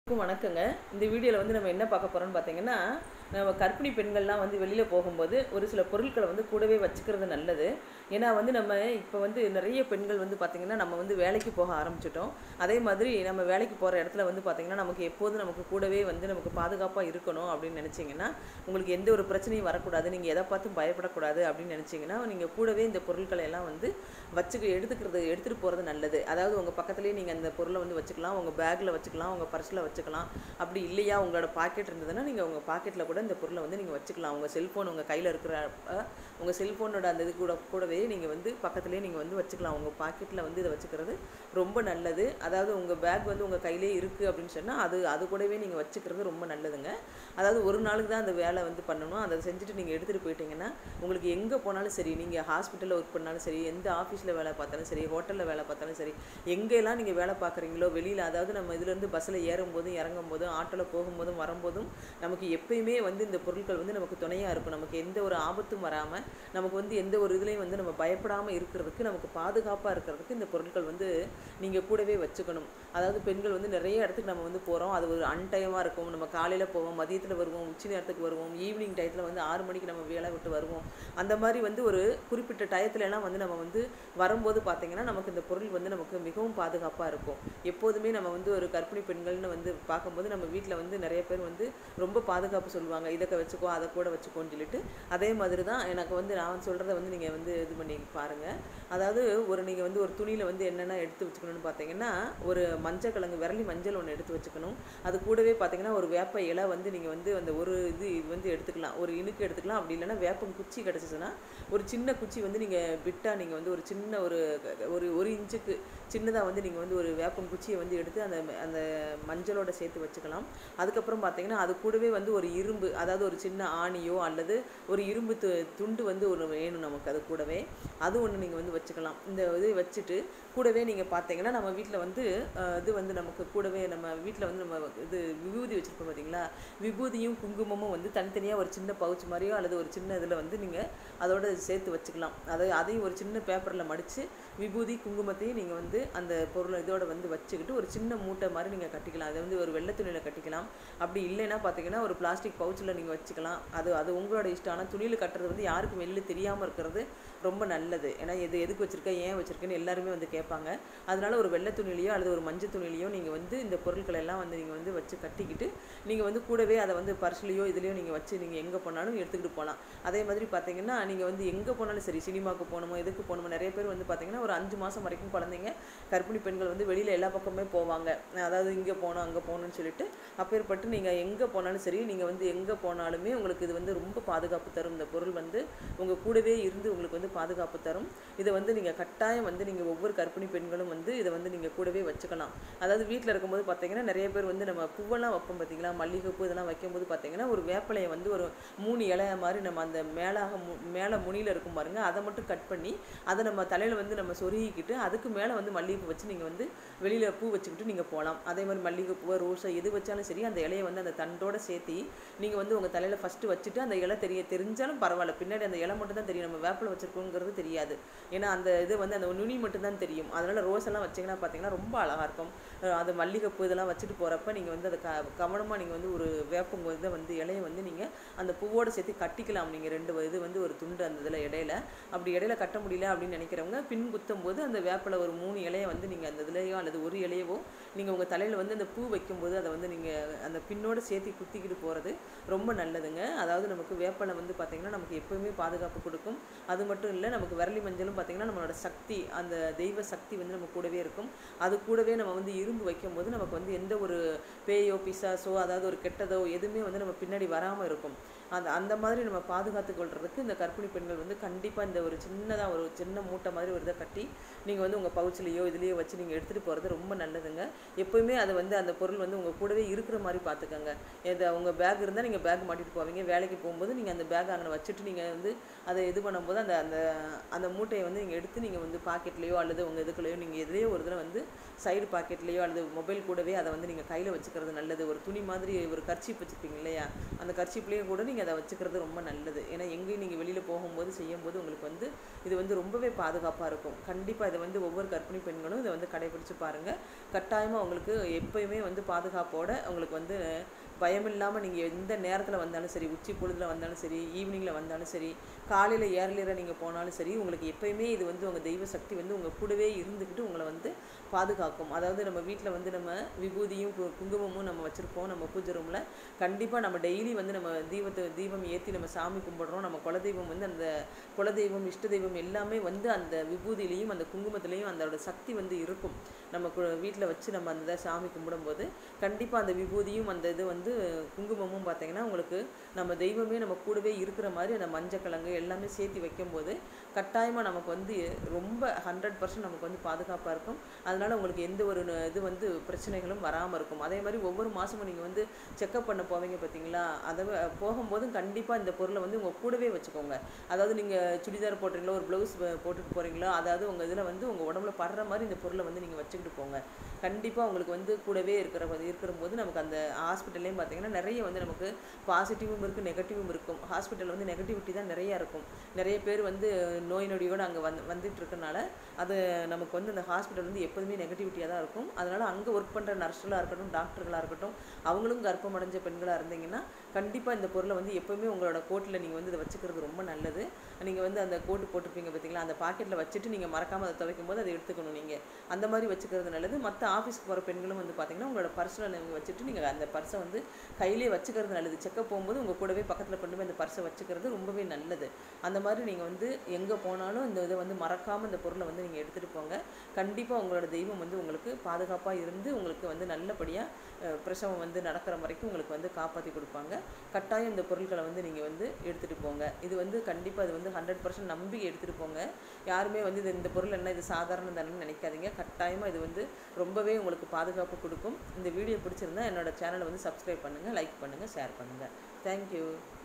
அனைவருக்கும் வணக்கங்க இந்த வீடியோவில் வந்து நம்ம என்ன பார்க்க போகிறோம்னு பார்த்தீங்கன்னா நம்ம கர்ப்பிணி பெண்கள்லாம் வந்து வெளியில் போகும்போது ஒரு சில பொருட்களை வந்து கூடவே வச்சுக்கிறது நல்லது ஏன்னா வந்து நம்ம இப்போ வந்து நிறைய பெண்கள் வந்து பார்த்திங்கன்னா நம்ம வந்து வேலைக்கு போக ஆரம்பிச்சிட்டோம் அதே மாதிரி நம்ம வேலைக்கு போகிற இடத்துல வந்து பார்த்திங்கன்னா நமக்கு எப்போதும் நமக்கு கூடவே வந்து நமக்கு பாதுகாப்பாக இருக்கணும் அப்படின்னு நினச்சிங்கன்னா உங்களுக்கு எந்த ஒரு பிரச்சனையும் வரக்கூடாது நீங்கள் எதை பார்த்தும் பயப்படக்கூடாது அப்படின்னு நினச்சிங்கன்னா நீங்கள் கூடவே இந்த பொருட்களை எல்லாம் வந்து வச்சுக்க எடுத்துக்கிறது எடுத்துகிட்டு போகிறது நல்லது அதாவது உங்கள் பக்கத்துலேயே நீங்கள் அந்த பொருளை வந்து வச்சுக்கலாம் உங்கள் பேக்கில் வச்சுக்கலாம் உங்கள் பர்ஸில் வச்சுக்கலாம் அப்படி இல்லையா உங்களோட பாக்கெட் இருந்ததுன்னா நீங்கள் உங்கள் பாக்கெட்டில் கூட இந்த பொருளை வந்து நீங்கள் வச்சுக்கலாம் உங்கள் செல்ஃபோன் உங்கள் கையில் இருக்கிற உங்கள் செல்ஃபோனோட அந்த இது கூட கூடவே நீங்கள் வந்து பக்கத்துலேயே நீங்கள் வந்து வச்சுக்கலாம் உங்கள் பாக்கெட்டில் வந்து இதை வச்சுக்கிறது ரொம்ப நல்லது அதாவது உங்கள் பேக் வந்து உங்கள் கையிலே இருக்குது அப்படின்னு சொன்னால் அது அது கூடவே நீங்கள் வச்சுக்கிறது ரொம்ப நல்லதுங்க அதாவது ஒரு நாளுக்கு தான் அந்த வேலை வந்து பண்ணணும் அதை செஞ்சுட்டு நீங்கள் எடுத்துகிட்டு போயிட்டீங்கன்னா உங்களுக்கு எங்கே போனாலும் சரி நீங்கள் ஹாஸ்பிட்டலில் ஒர்க் பண்ணாலும் சரி எந்த ஆஃபீஸில் வேலை பார்த்தாலும் சரி ஹோட்டலில் வேலை பார்த்தாலும் சரி எங்கெல்லாம் நீங்கள் வேலை பார்க்குறீங்களோ வெளியில் அதாவது நம்ம இதுலேருந்து பஸ்ஸில் ஏறும்போதும் இறங்கும் போதும் ஆட்டோவில் போகும்போதும் வரும்போதும் நமக்கு எப்பயுமே வந்து இந்த பொருட்கள் வந்து நமக்கு துணையாக இருக்கும் நமக்கு எந்த ஒரு ஆபத்தும் வராமல் நமக்கு வந்து எந்த ஒரு இதுலேயும் வந்து நம்ம பயப்படாமல் இருக்கிறதுக்கு நமக்கு பாதுகாப்பாக இருக்கிறதுக்கு இந்த பொருட்கள் வந்து நீங்கள் கூடவே வச்சுக்கணும் அதாவது பெண்கள் வந்து நிறைய இடத்துக்கு நம்ம வந்து போகிறோம் அது ஒரு அன்டைமாக இருக்கும் நம்ம காலையில் போவோம் மதியத்தில் வருவோம் உச்சி நேரத்துக்கு வருவோம் ஈவினிங் டயத்தில் வந்து ஆறு மணிக்கு நம்ம வேலை விட்டு வருவோம் அந்த மாதிரி வந்து ஒரு குறிப்பிட்ட டயத்துலலாம் வந்து நம்ம வந்து வரும்போது பார்த்திங்கன்னா நமக்கு இந்த பொருள் வந்து நமக்கு மிகவும் பாதுகாப்பாக இருக்கும் எப்போதுமே நம்ம வந்து ஒரு கர்ப்பிணி பெண்கள்னு வந்து பார்க்கும்போது நம்ம வீட்டில் வந்து நிறைய பேர் வந்து ரொம்ப பாதுகாப்பு சொல்லுவாங்க இதை வச்சுக்கோ அதை கூட வச்சுக்கோன்னு சொல்லிட்டு அதே மாதிரி தான் எனக்கு வந்து நான் சொல்கிறத வந்து நீங்கள் வந்து இது பண்ணி பாருங்கள் அதாவது ஒரு நீங்கள் வந்து ஒரு துணியில் வந்து என்னென்ன எடுத்து வச்சுக்கணும்னு பார்த்தீங்கன்னா ஒரு மஞ்சள் கிழங்கு விரலி மஞ்சள் ஒன்று எடுத்து வச்சுக்கணும் அது கூடவே பார்த்தீங்கன்னா ஒரு வேப்ப இலை வந்து நீங்கள் வந்து அந்த ஒரு இது இது வந்து எடுத்துக்கலாம் ஒரு இனுக்கு எடுத்துக்கலாம் அப்படி இல்லைன்னா வேப்பம் குச்சி கிடச்சிச்சுன்னா ஒரு சின்ன குச்சி வந்து நீங்கள் விட்டால் நீங்கள் வந்து ஒரு சின்ன ஒரு ஒரு ஒரு இன்ச்சுக்கு சின்னதாக வந்து நீங்கள் வந்து ஒரு வேப்பம் குச்சியை வந்து எடுத்து அந்த அந்த மஞ்சளோட சேர்த்து வச்சுக்கலாம் அதுக்கப்புறம் பார்த்தீங்கன்னா அது கூடவே வந்து ஒரு இரும்பு அதாவது ஒரு சின்ன ஆணியோ அல்லது ஒரு இரும்பு து துண்டு வந்து ஒரு வேணும் நமக்கு அது கூடவே அது ஒன்று நீங்கள் வந்து வச்சுக்கலாம் இந்த இது வச்சுட்டு கூடவே நீங்கள் பார்த்தீங்கன்னா நம்ம வீட்டில் வந்து இது வந்து நமக்கு கூடவே நம்ம வீட்டில் வந்து நம்ம இது விபூதி வச்சுருப்போம் பார்த்தீங்களா விபூதியும் குங்குமமும் வந்து தனித்தனியாக ஒரு சின்ன பவுச் மாதிரியோ அல்லது ஒரு சின்ன இதில் வந்து நீங்கள் அதோட சேர்த்து வச்சுக்கலாம் அதை அதையும் ஒரு சின்ன பேப்பரில் மடித்து விபூதி குங்குமத்தையும் நீங்கள் வந்து அந்த பொருளை இதோட வந்து வச்சுக்கிட்டு ஒரு சின்ன மூட்டை மாதிரி நீங்கள் கட்டிக்கலாம் அதை வந்து ஒரு வெள்ளை துணியில் கட்டிக்கலாம் அப்படி இல்லைன்னா பார்த்தீங்கன்னா ஒரு பிளாஸ்டிக் பவுச்சில் நீங்கள் வச்சுக்கலாம் அது அது உங்களோட இஷ்டம் ஆனால் துணியில் கட்டுறது வந்து யாருக்கும் வெளில தெரியாமல் இருக்கிறது ரொம்ப நல்லது ஏன்னா எது எதுக்கு வச்சுருக்க ஏன் வச்சுருக்கேன்னு எல்லாருமே வந்து கேட்பாங்க அதனால ஒரு வெள்ளை துணிலையோ அல்லது ஒரு மஞ்சள் துணிலையோ நீங்கள் வந்து இந்த பொருட்களை எல்லாம் வந்து நீங்கள் வந்து வச்சு கட்டிக்கிட்டு நீங்கள் வந்து கூடவே அதை வந்து பர்ஸ்லையோ இதுலேயோ நீங்கள் வச்சு நீங்கள் எங்கே போனாலும் எடுத்துக்கிட்டு போகலாம் அதே மாதிரி பார்த்தீங்கன்னா நீங்கள் வந்து எங்கே போனாலும் சரி சினிமாவுக்கு போகணுமோ எதுக்கு போகணுமோ நிறைய பேர் வந்து பார்த்தீங்கன்னா ஒரு அஞ்சு மாதம் வரைக்கும் குழந்தைங்க கர்ப்பிணி பெண்கள் வந்து வெளியில் எல்லா பக்கமே போவாங்க அதாவது இங்கே போகணும் அங்கே போகணும்னு சொல்லிட்டு அப்பேற்பட்டு நீங்கள் எங்கே போனாலும் சரி நீங்கள் வந்து எங்கே போனாலுமே உங்களுக்கு இது வந்து ரொம்ப பாதுகாப்பு தரும் இந்த பொருள் வந்து உங்கள் கூடவே இருந்து உங்களுக்கு வந்து பாதுகாப்பு தரும் இதை வந்து நீங்கள் கட்டாயம் வந்து நீங்கள் ஒவ்வொரு கர்ப்பிணி பெண்களும் வந்து இதை வந்து நீங்கள் கூடவே வச்சுக்கலாம் அதாவது வீட்டில் இருக்கும்போது பார்த்தீங்கன்னா நிறைய பேர் வந்து நம்ம பூவெல்லாம் வைப்போம் பார்த்தீங்களா மல்லிகைப்பூ இதெல்லாம் வைக்கும்போது பார்த்தீங்கன்னா ஒரு வேப்பிலையை வந்து ஒரு மூணு இலைய மாதிரி நம்ம அந்த மேலாக மு மேலே முனியில் இருக்கும் பாருங்கள் அதை மட்டும் கட் பண்ணி அதை நம்ம தலையில் வந்து நம்ம சொருகிக்கிட்டு அதுக்கு மேலே வந்து மல்லிகைப்பூ வச்சு நீங்கள் வந்து வெளியில் பூ வச்சுக்கிட்டு நீங்கள் போகலாம் அதே மாதிரி மல்லிகைப்பூ ரோஸை எது வச்சாலும் சரி அந்த இலையை வந்து அந்த தண்டோடு சேர்த்து நீங்கள் வந்து உங்கள் தலையில் ஃபஸ்ட்டு வச்சுட்டு அந்த இலை தெரிய தெரிஞ்சாலும் பரவாயில்ல பின்னாடி அந்த இலை மட்டும் தான் தெரியும் நம்ம வேப்பில் வச்சுருக்கோங்கிறது தெரியாது ஏன்னா அந்த இது வந்து அந்த நுனி மட்டும் தான் தெரியும் அதனால் ரோஸ் எல்லாம் வச்சிங்கன்னா பார்த்தீங்கன்னா ரொம்ப அழகாக இருக்கும் அது மல்லிகைப்பூ இதெல்லாம் வச்சுட்டு போகிறப்ப நீங்கள் வந்து அதை க கவனமாக நீங்கள் வந்து ஒரு வேப்பங்க இதை வந்து இலையை வந்து நீங்கள் அந்த பூவோடு சேர்த்து கட்டிக்கலாம் நீங்கள் ரெண்டு இது வந்து ஒரு துண்டு அந்த இதில் இடையில அப்படி இடையில கட்ட முடியல அப்படின்னு நினைக்கிறவங்க பின் குத்தும் போது அந்த வேப்பில் ஒரு மூணு இலையை வந்து நீங்கள் அந்த இதுலையோ அல்லது ஒரு இலையவோ நீங்கள் உங்கள் தலையில் வந்து அந்த பூ வைக்கும்போது அதை வந்து நீங்கள் அந்த பின்னோடு சேர்த்து குத்திக்கிட்டு போகிறது ரொம்ப நல்லதுங்க அதாவது நமக்கு வேப்பலை வந்து பார்த்திங்கன்னா நமக்கு எப்போவுமே பாதுகாப்பு கொடுக்கும் அது மட்டும் இல்லை நமக்கு விரலி மஞ்சளும் பார்த்திங்கன்னா நம்மளோட சக்தி அந்த தெய்வ சக்தி வந்து நம்ம கூடவே இருக்கும் அது கூடவே நம்ம வந்து இரும்பு வைக்கும்போது நமக்கு வந்து எந்த ஒரு பேயோ பிசாசோ அதாவது ஒரு கெட்டதோ எதுவுமே வந்து நம்ம பின்னாடி வராமல் இருக்கும் அந்த அந்த மாதிரி நம்ம பாதுகாத்து கொள்றதுக்கு இந்த கர்ப்பிணி பெண்கள் வந்து கண்டிப்பாக இந்த ஒரு சின்னதாக ஒரு சின்ன மூட்டை மாதிரி ஒரு இதை கட்டி நீங்கள் வந்து உங்கள் பவுச்சிலையோ இதுலேயோ வச்சு நீங்கள் எடுத்துகிட்டு போகிறது ரொம்ப நல்லதுங்க எப்போயுமே அது வந்து அந்த பொருள் வந்து உங்கள் கூடவே இருக்கிற மாதிரி பார்த்துக்கோங்க இது உங்கள் பேக் இருந்தால் நீங்கள் பேக் மாட்டிட்டு போவீங்க வேலைக்கு போகும்போது நீங்கள் அந்த பேக் அங்கே வச்சுட்டு நீங்கள் வந்து அதை இது பண்ணும்போது அந்த அந்த அந்த மூட்டையை வந்து நீங்கள் எடுத்து நீங்கள் வந்து பாக்கெட்லேயோ அல்லது உங்கள் இதுக்குள்ளேயோ நீங்கள் எதுலேயோ ஒரு இதில் வந்து சைடு பாக்கெட்லேயோ அல்லது மொபைல் கூடவே அதை வந்து நீங்கள் கையில் வச்சுக்கிறது நல்லது ஒரு துணி மாதிரி ஒரு கர்ச்சீப் வச்சுருப்பீங்க இல்லையா அந்த கர்ச்சீப்லேயும் கூட நீங்கள் நீங்கள் அதை வச்சுக்கிறது ரொம்ப நல்லது ஏன்னா எங்கேயும் நீங்கள் வெளியில் போகும்போது செய்யும்போது உங்களுக்கு வந்து இது வந்து ரொம்பவே பாதுகாப்பாக இருக்கும் கண்டிப்பாக இதை வந்து ஒவ்வொரு கர்ப்பிணி பெண்களும் இதை வந்து கடைபிடிச்சு பாருங்கள் கட்டாயமாக உங்களுக்கு எப்பயுமே வந்து பாதுகாப்போட உங்களுக்கு வந்து பயம் இல்லாமல் நீங்கள் எந்த நேரத்தில் வந்தாலும் சரி உச்சி பொழுதில் வந்தாலும் சரி ஈவினிங்கில் வந்தாலும் சரி காலையில் ஏர்லியராக நீங்கள் போனாலும் சரி உங்களுக்கு எப்பயுமே இது வந்து உங்கள் தெய்வ சக்தி வந்து உங்கள் கூடவே இருந்துக்கிட்டு உங்களை வந்து பாதுகாக்கும் அதாவது நம்ம வீட்டில் வந்து நம்ம விபூதியும் கு- குங்குமமும் நம்ம வச்சுருப்போம் நம்ம பூஜை ரூமில் கண்டிப்பாக நம்ம டெய்லி வந்து நம்ம தீபத்தை தீபம் ஏற்றி நம்ம சாமி கும்பிடுறோம் நம்ம குலதெய்வம் வந்து அந்த குலதெய்வம் இஷ்ட தெய்வம் எல்லாமே வந்து அந்த விபூதியிலையும் அந்த குங்குமத்திலையும் அதோட சக்தி வந்து இருக்கும் நம்ம வீட்டில் வச்சு நம்ம அந்த இதை சாமி கும்பிடும்போது கண்டிப்பாக அந்த விபூதியும் அந்த இது வந்து குங்குமமும் பார்த்தீங்கன்னா உங்களுக்கு நம்ம தெய்வமே நம்ம கூடவே இருக்கிற மாதிரி அந்த மஞ்சக்கிழங்கு எல்லாமே சேர்த்து வைக்கும்போது கட்டாயமாக நமக்கு வந்து ரொம்ப ஹண்ட்ரட் பர்சன்ட் நமக்கு வந்து பாதுகாப்பாக இருக்கும் அதனால் உங்களுக்கு எந்த ஒரு ந- இது வந்து பிரச்சனைகளும் வராமல் இருக்கும் அதே மாதிரி ஒவ்வொரு மாதமும் நீங்கள் வந்து செக்கப் பண்ண போவீங்க பார்த்தீங்களா அதை வ- போகும்போதும் கண்டிப்பாக இந்த பொருளை வந்து உங்கள் கூடவே வச்சுக்கோங்க அதாவது நீங்கள் சுடிதார் போடுறீங்களோ ஒரு ப்ளவுஸ் போட்டுட்டு போகிறீங்களோ அதாவது உங்கள் இதில் வந்து உங்கள் உடம்புல படுற மாதிரி இந்த பொருளை வந்து நீங்கள் வச்சுக்கிட்டு போங்க கண்டிப்பாக உங்களுக்கு வந்து கூடவே இருக்கிற இருக்கிற போது நமக்கு அந்த ஹாஸ்பிட்டல்லையும் பார்த்தீங்கன்னா நிறைய வந்து நமக்கு பாசிட்டிவும் இருக்குது நெகட்டிவும் இருக்கும் ஹாஸ்பிட்டல் வந்து நெகட்டிவிட்டி தான் நிறையா இருக்கும் நிறைய பேர் வந்து நோய் நொடியோடு அங்கே வந்து வந்துட்டு இருக்கனால அது நமக்கு வந்து அந்த ஹாஸ்பிட்டல் வந்து எப்போதுமே நெகட்டிவிட்டியாக தான் இருக்கும் அதனால் அங்கே ஒர்க் பண்ணுற நர்ஸ்களாக இருக்கட்டும் டாக்டர்களாக இருக்கட்டும் அவங்களும் கர்ப்பம் அடைஞ்ச பெண்களாக இருந்தீங்கன்னா கண்டிப்பாக இந்த பொருளை வந்து எப்போவுமே உங்களோட கோட்டில் நீங்கள் வந்து இதை வச்சுக்கிறது ரொம்ப நல்லது நீங்கள் வந்து அந்த கோட்டு போட்டிருப்பீங்க பார்த்தீங்களா அந்த பாக்கெட்டில் வச்சுட்டு நீங்கள் மறக்காமல் அதை துவைக்கும் போது அதை எடுத்துக்கணும் நீங்கள் அந்த மாதிரி வச்சுக்கிறது நல்லது மற்ற ஆஃபீஸ்க்கு போகிற பெண்களும் வந்து பார்த்தீங்கன்னா உங்களோட பர்ஸில் நீங்கள் வச்சுட்டு நீங்கள் அந்த பர்ஸை வந்து கையிலே வச்சுக்கிறது நல்லது செக்கப் போகும்போது உங்கள் கூடவே பக்கத்தில் கொண்டு போய் அந்த பர்ஸை வச்சுக்கிறது ரொம்பவே நல்லது அந்த மாதிரி நீங்கள் வந்து எங்கே போனாலும் இந்த இதை வந்து மறக்காமல் இந்த பொருளை வந்து நீங்கள் எடுத்துகிட்டு போங்க கண்டிப்பாக உங்களோட தெய்வம் வந்து உங்களுக்கு பாதுகாப்பாக இருந்து உங்களுக்கு வந்து நல்லபடியாக பிரசவம் வந்து நடக்கிற வரைக்கும் உங்களுக்கு வந்து காப்பாற்றி கொடுப்பாங்க கட்டாயம் இந்த பொருட்களை வந்து நீங்கள் வந்து எடுத்துகிட்டு போங்க இது வந்து கண்டிப்பாக இது வந்து ஹண்ட்ரட் பர்சன்ட் நம்பி எடுத்துகிட்டு போங்க யாருமே வந்து இது இந்த பொருள் என்ன இது சாதாரண தானேன்னு நினைக்காதீங்க கட்டாயமாக இது வந்து ரொம்பவே உங்களுக்கு பாதுகாப்பு கொடுக்கும் இந்த வீடியோ பிடிச்சிருந்தா என்னோட சேனலை வந்து சப்ஸ்கிரைப் பண்ணுங்கள் லைக் பண்ணுங்கள் ஷேர் பண்ணுங்கள் தேங்க்யூ